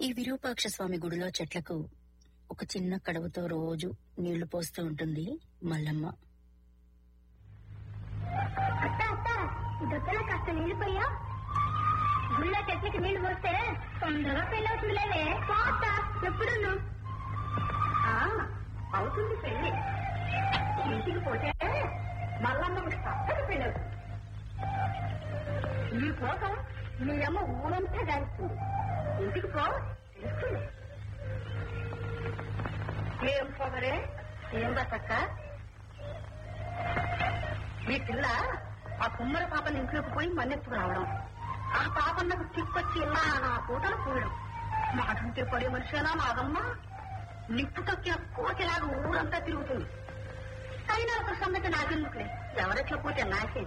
ఈ విరూపాక్ష స్వామి గుడిలో చెట్లకు ఒక చిన్న కడవతో రోజు నీళ్లు పోస్తూ ఉంటుంది మల్లమ్మ అత్త అత్త ఇదొచ్చిన కాస్త నీళ్లు పోయా గుళ్ళో చెట్లకి నీళ్లు పోస్తే తొందరగా పెళ్ళి అవుతుందిలేవే పోత ఎప్పుడును అవుతుంది పెళ్లి ఇంటికి పోతే మల్లమ్మకి తప్పదు పెళ్ళి అవుతుంది నీ కోసం మీ అమ్మ ఊరంతా దాస్తుంది ఇంటికి పో తెలుస్తుంది ఏం పొగరే ఏం బతక్క మీ పిల్ల ఆ కుమ్మర పాపని ఇంట్లోకి పోయి మన్నెత్తుకు రావడం ఆ పాప నాకు చిక్కొచ్చి ఇలా నా పూటలు పూయడం మాటంటే పడే మనిషేనా మాదమ్మ నిప్పు తొక్కిన కోతిలాగా ఊరంతా తిరుగుతుంది అయినా ఒక సంగతి నాకెందుకులే ఎవరెట్లా పోతే నాకే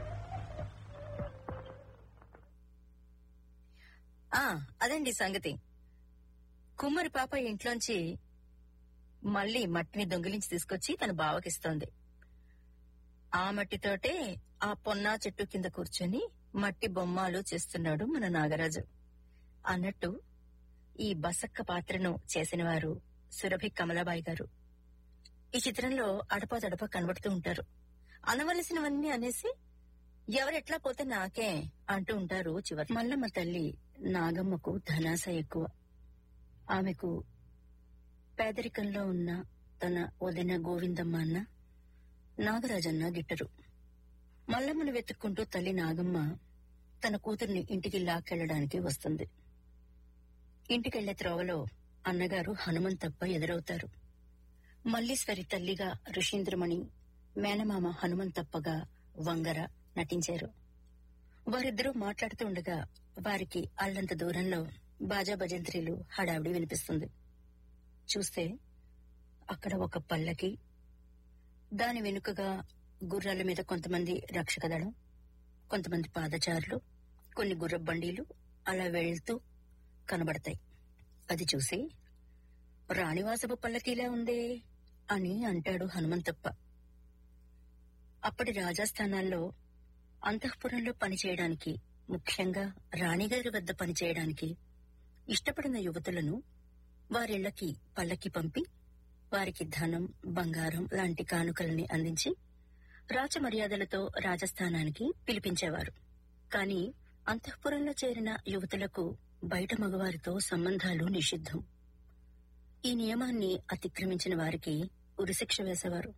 ఆ అదండి సంగతి కుమ్మరి పాప ఇంట్లోంచి మళ్ళీ మట్టిని దొంగిలించి తీసుకొచ్చి తన బావకిస్తోంది ఆ మట్టితోటే ఆ పొన్నా చెట్టు కింద కూర్చొని మట్టి బొమ్మలు చేస్తున్నాడు మన నాగరాజు అన్నట్టు ఈ బసక్క పాత్రను చేసిన వారు సురభి కమలాబాయి గారు ఈ చిత్రంలో అడపా తడప కనబడుతూ ఉంటారు అనవలసినవన్నీ అనేసి ఎవరెట్లా పోతే నాకే అంటూ ఉంటారు చివరి మల్లమ్మ తల్లి నాగమ్మకు ధనాస ఎక్కువ ఆమెకు పేదరికంలో ఉన్న తన వదిన గోవిందమ్మ అన్న నాగరాజన్న గిట్టరు మల్లమ్మను వెతుక్కుంటూ తల్లి నాగమ్మ తన కూతుర్ని ఇంటికి లాక్కెళ్లడానికి వస్తుంది ఇంటికెళ్లే త్రోవలో అన్నగారు హనుమంతప్ప ఎదురవుతారు మల్లీశ్వరి తల్లిగా ఋషీంద్రమణి మేనమామ హనుమంతప్పగా వంగర నటించారు వారిద్దరూ మాట్లాడుతూ ఉండగా వారికి అల్లంత దూరంలో బాజా భజంత్రీలు హడావిడి వినిపిస్తుంది చూస్తే అక్కడ ఒక పల్లకి దాని వెనుకగా గుర్రాల మీద కొంతమంది రక్షక దళం కొంతమంది పాదచారులు కొన్ని గుర్ర బండీలు అలా వెళ్తూ కనబడతాయి అది చూసి రాణివాసపు పల్లకీలా ఉందే అని అంటాడు హనుమంతప్ప అప్పటి రాజస్థానాల్లో అంతఃపురంలో పనిచేయడానికి ముఖ్యంగా రాణిగారి వద్ద పనిచేయడానికి ఇష్టపడిన యువతులను వారిళ్లకి పల్లకి పంపి వారికి ధనం బంగారం లాంటి కానుకల్ని అందించి రాచమర్యాదలతో రాజస్థానానికి పిలిపించేవారు కాని అంతఃపురంలో చేరిన యువతులకు బయట మగవారితో సంబంధాలు నిషిద్ధం ఈ నియమాన్ని అతిక్రమించిన వారికి ఉరిశిక్ష వేసేవారు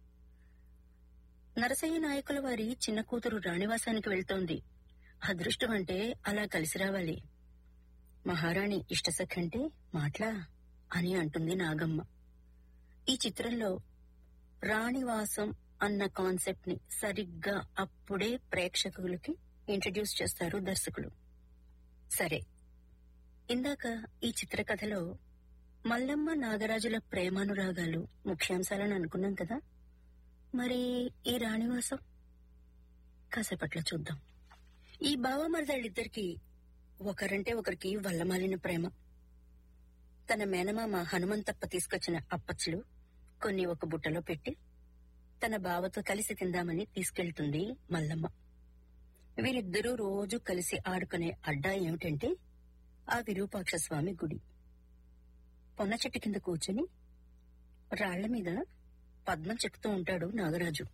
నరసయ్య నాయకుల వారి చిన్న కూతురు రాణివాసానికి వెళ్తోంది అదృష్టం అంటే అలా కలిసి రావాలి మహారాణి ఇష్టసఖంటే మాట్లా అని అంటుంది నాగమ్మ ఈ చిత్రంలో రాణివాసం అన్న కాన్సెప్ట్ ని సరిగ్గా అప్పుడే ప్రేక్షకులకి ఇంట్రడ్యూస్ చేస్తారు దర్శకులు సరే ఇందాక ఈ చిత్రకథలో మల్లమ్మ నాగరాజుల ప్రేమానురాగాలు ముఖ్యాంశాలని అనుకున్నాం కదా మరి ఈ రాణివాసం కాసేపట్లో చూద్దాం ఈ బావమరదళ్ళిద్దరికి ఒకరంటే ఒకరికి వల్లమాలిన ప్రేమ తన మేనమామ హనుమంతప్ప తీసుకొచ్చిన అప్పచ్చులు కొన్ని ఒక బుట్టలో పెట్టి తన బావతో కలిసి తిందామని తీసుకెళ్తుంది మల్లమ్మ వీరిద్దరూ రోజు కలిసి ఆడుకునే అడ్డా ఏమిటంటే ఆ విరూపాక్ష స్వామి గుడి పొన్న చెట్టు కింద కూర్చుని రాళ్ల మీద పద్మం చెక్కుతూ ఉంటాడు నాగరాజు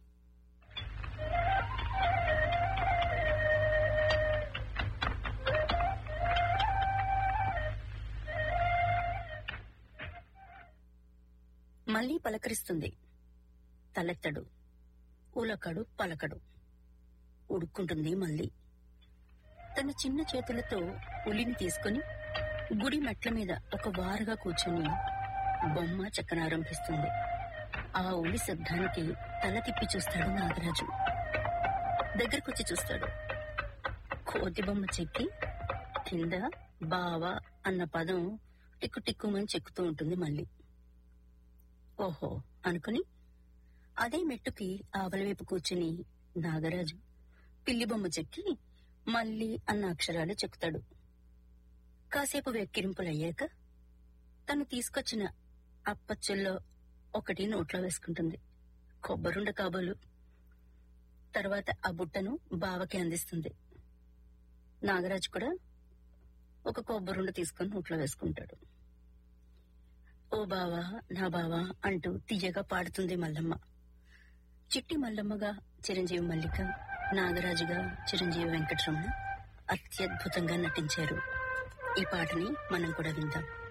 మళ్ళీ పలకరిస్తుంది తలెత్తడు ఉలకడు పలకడు ఉడుక్కుంటుంది మళ్ళీ తన చిన్న చేతులతో ఉలిని తీసుకుని గుడి మెట్ల మీద ఒక వారుగా కూర్చుని బొమ్మ చెక్కనారంభిస్తుంది ఆ ఉలి శబ్దానికి తల తిప్పి చూస్తాడు నాగరాజు దగ్గరకొచ్చి చూస్తాడు కోతి బొమ్మ చెక్కి కింద బావ అన్న పదం టిక్కు టిక్కుమని చెక్కుతూ ఉంటుంది మళ్ళీ ఓహో అనుకుని అదే మెట్టుకి ఆవల వైపు కూర్చుని నాగరాజు పిల్లి బొమ్మ చెక్కి మళ్ళీ అన్న అక్షరాలు చెక్కుతాడు కాసేపు వెక్కిరింపులయ్యాక తను తీసుకొచ్చిన అప్పచ్చుల్లో ఒకటి నోట్లో వేసుకుంటుంది కొబ్బరుండ కాబోలు తర్వాత ఆ బుట్టను బావకి అందిస్తుంది నాగరాజు కూడా ఒక కొబ్బరుండ తీసుకొని నోట్లో వేసుకుంటాడు ఓ బావా నా బావా అంటూ తీయగా పాడుతుంది మల్లమ్మ చిట్టి మల్లమ్మగా చిరంజీవి మల్లిక నాగరాజుగా చిరంజీవి వెంకటరమణ అత్యద్భుతంగా నటించారు ఈ పాటని మనం కూడా విందాం